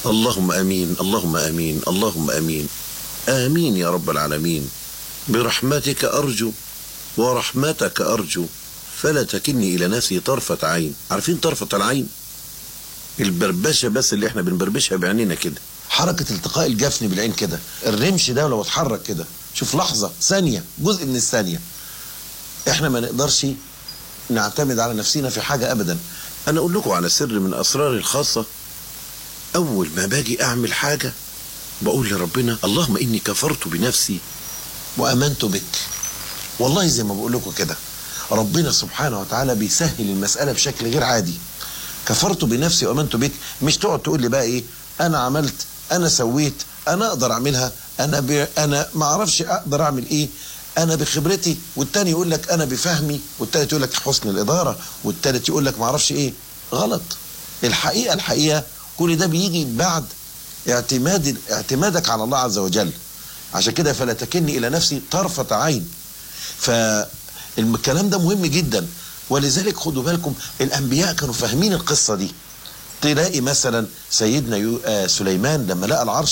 اللهم امين اللهم امين اللهم امين امين يا رب العالمين برحمتك ارجو ورحمتك ارجو فلا تكلني الى نفسي طرفه عين عارفين طرفه العين البربشه بس اللي احنا بنبربشها بعينينا كده حركه التقاء الجفن بالعين كده الرمش ده لو اتحرك كده شوف لحظه ثانيه جزء من الثانيه احنا ما نقدرش نعتمد على نفسنا في حاجه ابدا انا اقول لكم على سر من اسراري الخاصه اول ما باجي اعمل حاجه بقول لربنا اللهم اني كفرت بنفسي وامنت بك والله زي ما بقول لكم كده ربنا سبحانه وتعالى بيسهل المساله بشكل غير عادي كفرت بنفسي وامنت بك مش تقعد تقول لي بقى ايه انا عملت انا سويت انا اقدر اعملها انا ب... انا ما اعرفش اقدر اعمل ايه انا بخبرتي والتاني يقول لك انا بفهمي والتالت يقول لك حسن الاداره والتالت يقول لك ما اعرفش ايه غلط الحقيقه الحقيقه كل ده بيجي بعد اعتماد اعتمادك على الله عز وجل عشان كده فلا تكلني الى نفسي طرفه عين فالكلام ده مهم جدا ولذلك خدوا بالكم الانبياء كانوا فاهمين القصه دي تلاقي مثلا سيدنا يو... آه سليمان لما لقى العرش